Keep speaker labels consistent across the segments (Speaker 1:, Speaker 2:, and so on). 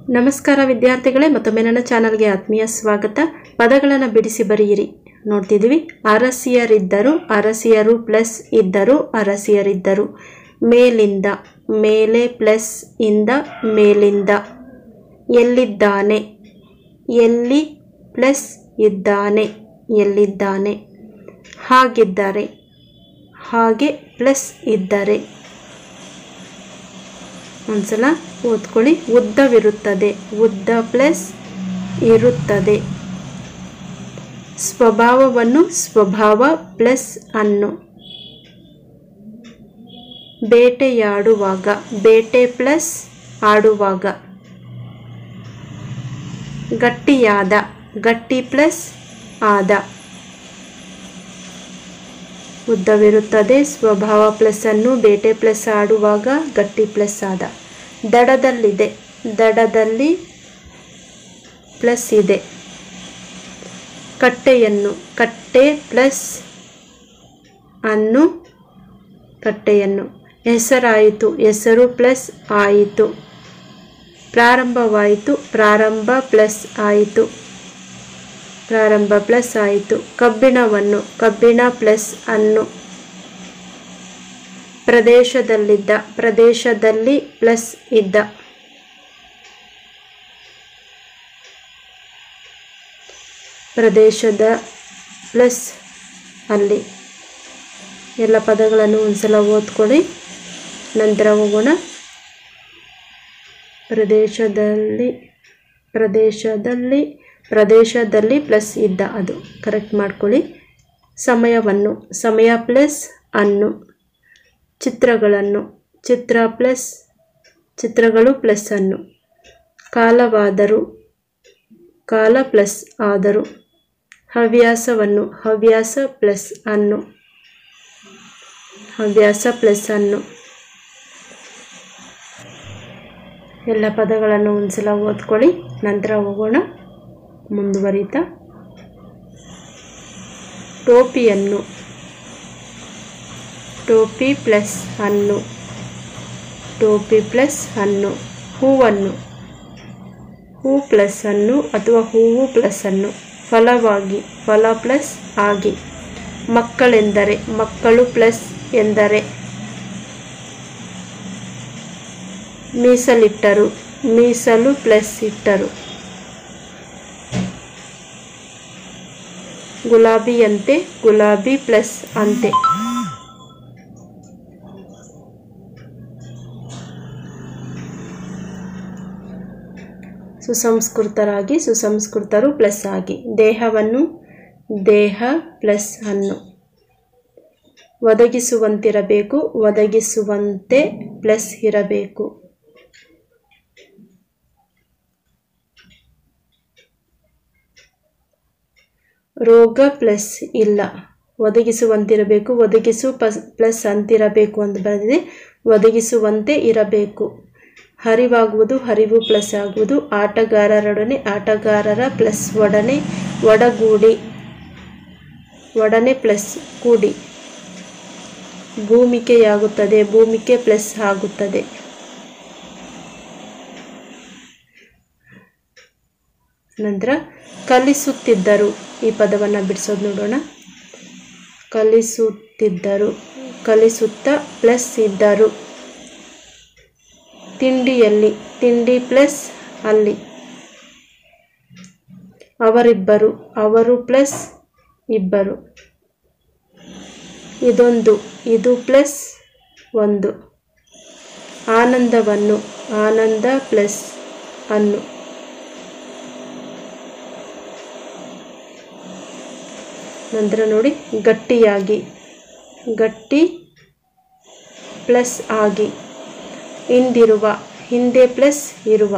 Speaker 1: ನಮಸ್ಕಾರ ವಿದ್ಯಾರ್ಥಿಗಳೇ ಮತ್ತೊಮ್ಮೆ ನನ್ನ ಚಾನಲ್ಗೆ ಆತ್ಮೀಯ ಸ್ವಾಗತ ಪದಗಳನ್ನು ಬಿಡಿಸಿ ಬರೆಯಿರಿ ನೋಡ್ತಿದ್ದೀವಿ ಅರಸಿಯರಿದ್ದರು ಅರಸಿಯರು ಪ್ಲಸ್ ಇದ್ದರು ಅರಸಿಯರಿದ್ದರು ಮೇಲಿಂದ ಮೇಲೆ ಪ್ಲಸ್ ಇಂದ ಮೇಲಿಂದ ಎಲ್ಲಿದ್ದಾನೆ ಎಲ್ಲಿ ಪ್ಲಸ್ ಇದ್ದಾನೆ ಎಲ್ಲಿದ್ದಾನೆ ಹಾಗಿದ್ದಾರೆ ಹಾಗೆ ಪ್ಲಸ್ ಇದ್ದರೆ ಒಂದ್ಸಲ ಓದ್ಕೊಳ್ಳಿ ಉದ್ದವಿರುತ್ತದೆ ಉದ್ದ ಪ್ಲಸ್ ಇರುತ್ತದೆ ಸ್ವಭಾವವನ್ನು ಸ್ವಭಾವ ಪ್ಲಸ್ ಅನ್ನು ಬೇಟೆಯಾಡುವಾಗ ಬೇಟೆ ಪ್ಲಸ್ ಆಡುವಾಗ ಗಟ್ಟಿಯಾದ ಗಟ್ಟಿ ಪ್ಲಸ್ ಆದ ಉದ್ದವಿರುತ್ತದೆ ಸ್ವಭಾವ ಪ್ಲಸ್ ಅನ್ನು ಬೇಟೆ ಪ್ಲಸ್ ಆಡುವಾಗ ಗಟ್ಟಿ ಪ್ಲಸ್ ಆದ ದಡದಲ್ಲಿದೆ ದಡದಲ್ಲಿ ಪ್ಲಸ್ ಇದೆ ಕಟ್ಟೆಯನ್ನು ಕಟ್ಟೆ ಪ್ಲಸ್ ಅನ್ನು ಕಟ್ಟೆಯನ್ನು ಹೆಸರಾಯಿತು ಹೆಸರು ಪ್ಲಸ್ ಆಯಿತು ಪ್ರಾರಂಭವಾಯಿತು ಪ್ರಾರಂಭ ಪ್ಲಸ್ ಆಯಿತು ಪ್ರಾರಂಭ ಪ್ಲಸ್ ಆಯಿತು ಕಬ್ಬಿಣವನ್ನು ಕಬ್ಬಿಣ ಪ್ಲಸ್ ಅನ್ನು ಪ್ರದೇಶದಲ್ಲಿದ್ದ ಪ್ರದೇಶದಲ್ಲಿ ಪ್ಲಸ್ ಇದ್ದ ಪ್ರದೇಶದ ಪ್ಲಸ್ ಅಲ್ಲಿ ಎಲ್ಲ ಪದಗಳನ್ನು ಒಂದ್ಸಲ ಓದ್ಕೊಳ್ಳಿ ನಂತರ ಹೋಗೋಣ ಪ್ರದೇಶದಲ್ಲಿ ಪ್ರದೇಶದಲ್ಲಿ ಪ್ರದೇಶದಲ್ಲಿ ಪ್ಲಸ್ ಇದ್ದ ಅದು ಕರೆಕ್ಟ್ ಮಾಡ್ಕೊಳ್ಳಿ ಸಮಯವನ್ನು ಸಮಯ ಪ್ಲಸ್ ಅನ್ನು ಚಿತ್ರಗಳನ್ನು ಚಿತ್ರ ಪ್ಲಸ್ ಚಿತ್ರಗಳು ಪ್ಲಸ್ ಅನ್ನು ಕಾಲವಾದರು ಕಾಲ ಪ್ಲಸ್ ಆದರು ಹವ್ಯಾಸವನ್ನು ಹವ್ಯಾಸ ಪ್ಲಸ್ ಅನ್ನು ಹವ್ಯಾಸ ಪ್ಲಸ್ ಅನ್ನು ಎಲ್ಲ ಪದಗಳನ್ನು ಒಂದ್ಸಲ ಓದ್ಕೊಳ್ಳಿ ನಂತರ ಹೋಗೋಣ ಮುಂದುವರಿತಾ ಟೋಪಿಯನ್ನು ಟೋಪಿ ಪ್ಲಸ್ ಹಣ್ಣು ಟೋಪಿ ಪ್ಲಸ್ ಹಣ್ಣು ಹೂವನ್ನು ಹೂ ಪ್ಲಸ್ ಹಣ್ಣು ಅಥವಾ ಹೂವು ಪ್ಲಸ್ ಹಣ್ಣು ಫಲವಾಗಿ ಫಲ ಪ್ಲಸ್ ಆಗಿ ಮಕ್ಕಳೆಂದರೆ ಮಕ್ಕಳು ಪ್ಲಸ್ ಎಂದರೆ ಮೀಸಲಿಟ್ಟರು ಮೀಸಲು ಪ್ಲಸ್ ಇಟ್ಟರು ಗುಲಾಬಿಯಂತೆ ಗುಲಾಬಿ ಪ್ಲಸ್ ಅಂತೆ ಸುಸಂಸ್ಕೃತರಾಗಿ ಸುಸಂಸ್ಕೃತರು ಪ್ಲಸ್ ಆಗಿ ದೇಹವನ್ನು ದೇಹ ಪ್ಲಸ್ ಹಣ್ಣು ಒದಗಿಸುವಂತಿರಬೇಕು ಒದಗಿಸುವಂತೆ ಪ್ಲಸ್ ಇರಬೇಕು ರೋಗ ಪ್ಲಸ್ ಇಲ್ಲ ಒದಗಿಸುವಂತಿರಬೇಕು ಒದಗಿಸು ಪಸ್ ಪ್ಲಸ್ ಅಂತಿರಬೇಕು ಅಂತ ಬರೆದಿದೆ ಒದಗಿಸುವಂತೆ ಇರಬೇಕು ಹರಿವಾಗುವುದು ಹರಿವು ಪ್ಲಸ್ ಆಗುವುದು ಆಟಗಾರರೊಡನೆ ಆಟಗಾರರ ಪ್ಲಸ್ ಒಡನೆ ಒಡಗೂಡಿ ಒಡನೆ ಪ್ಲಸ್ ಕೂಡಿ ಭೂಮಿಕೆಯಾಗುತ್ತದೆ ಭೂಮಿಕೆ ಪ್ಲಸ್ ಆಗುತ್ತದೆ ನಂತರ ಕಲಿಸುತ್ತಿದ್ದರು ಈ ಪದವನ್ನು ಬಿಡಿಸೋದು ನೋಡೋಣ ಕಲಿಸುತ್ತಿದ್ದರು ಕಲಿಸುತ್ತಾ ಪ್ಲಸ್ ಇದ್ದರು ತಿಂಡಿಯಲ್ಲಿ ತಿಂಡಿ ಪ್ಲಸ್ ಅಲ್ಲಿ ಅವರಿಬ್ಬರು ಅವರು ಪ್ಲಸ್ ಇಬ್ಬರು ಇದೊಂದು ಇದು ಪ್ಲಸ್ ಒಂದು ಆನಂದವನ್ನು ಆನಂದ ಪ್ಲಸ್ ಅನ್ನು ನಂತರ ನೋಡಿ ಗಟ್ಟಿಯಾಗಿ ಗಟ್ಟಿ ಪ್ಲಸ್ ಆಗಿ ಹಿಂದಿರುವ ಹಿಂದೆ ಪ್ಲಸ್ ಇರುವ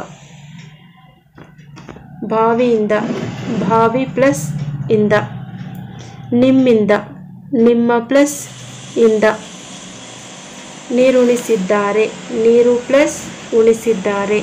Speaker 1: ಬಾವಿಯಿಂದ ಬಾವಿ ಪ್ಲಸ್ ಇಂದ ನಿಮ್ಮಿಂದ ನಿಮ್ಮ ಪ್ಲಸ್ ಇಂದ ನೀರುಣಿಸಿದ್ದಾರೆ ನೀರು ಪ್ಲಸ್ ಉಣಿಸಿದ್ದಾರೆ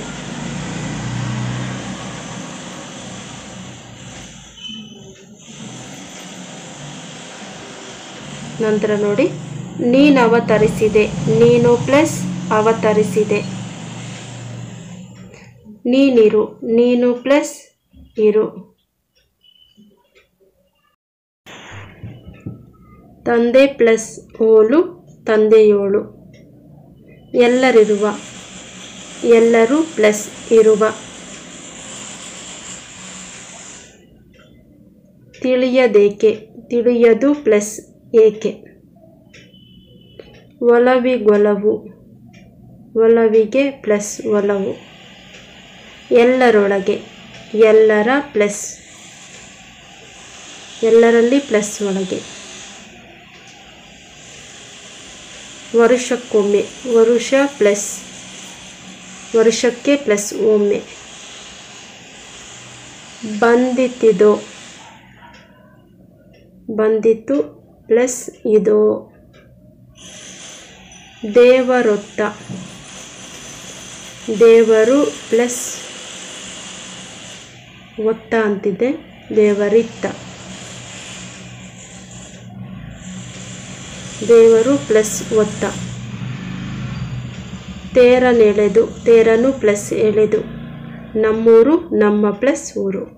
Speaker 1: ನಂತರ ನೋಡಿ ನೀನು ಅವತರಿಸಿದೆ ನೀನು ಪ್ಲಸ್ ಅವತರಿಸಿದೆ ನೀನಿರು ನೀನು ಪ್ಲಸ್ ಇರು ತಂದೆ ಪ್ಲಸ್ ಓಲು ತಂದೆಯೋಳು ಎಲ್ಲರಿರುವ ಎಲ್ಲರೂ ಪ್ಲಸ್ ಇರುವ ತಿಳಿಯದೇಕೆ ತಿಳಿಯದು ಪ್ಲಸ್ ಏಕೆ ಒಲವಿಗೊಲವು ಒಲವಿಗೆ ಪ್ಲಸ್ ಒಲವು ಎಲ್ಲರೊಳಗೆ ಎಲ್ಲರ ಪ್ಲಸ್ ಎಲ್ಲರಲ್ಲಿ ಪ್ಲಸ್ ಒಳಗೆ ವರುಷಕ್ಕೊಮ್ಮೆ ವರುಷ ಪ್ಲಸ್ ವರ್ಷಕ್ಕೆ ಪ್ಲಸ್ ಒಮ್ಮೆ ಬಂದಿತ್ತಿದೋ ಬಂದಿತ್ತು ಪ್ಲಸ್ ಇದೋ ದೇವರೊತ್ತ ದೇವರು ಪ್ಲಸ್ ಒತ್ತ ಅಂತಿದೆ ದೇವರಿತ್ತ ದೇವರು ಪ್ಲಸ್ ಒತ್ತ ತೇರನೆಳೆದು ತೇರನು ಪ್ಲಸ್ ಎಳೆದು ನಮ್ಮೂರು ನಮ್ಮ ಪ್ಲಸ್ ಊರು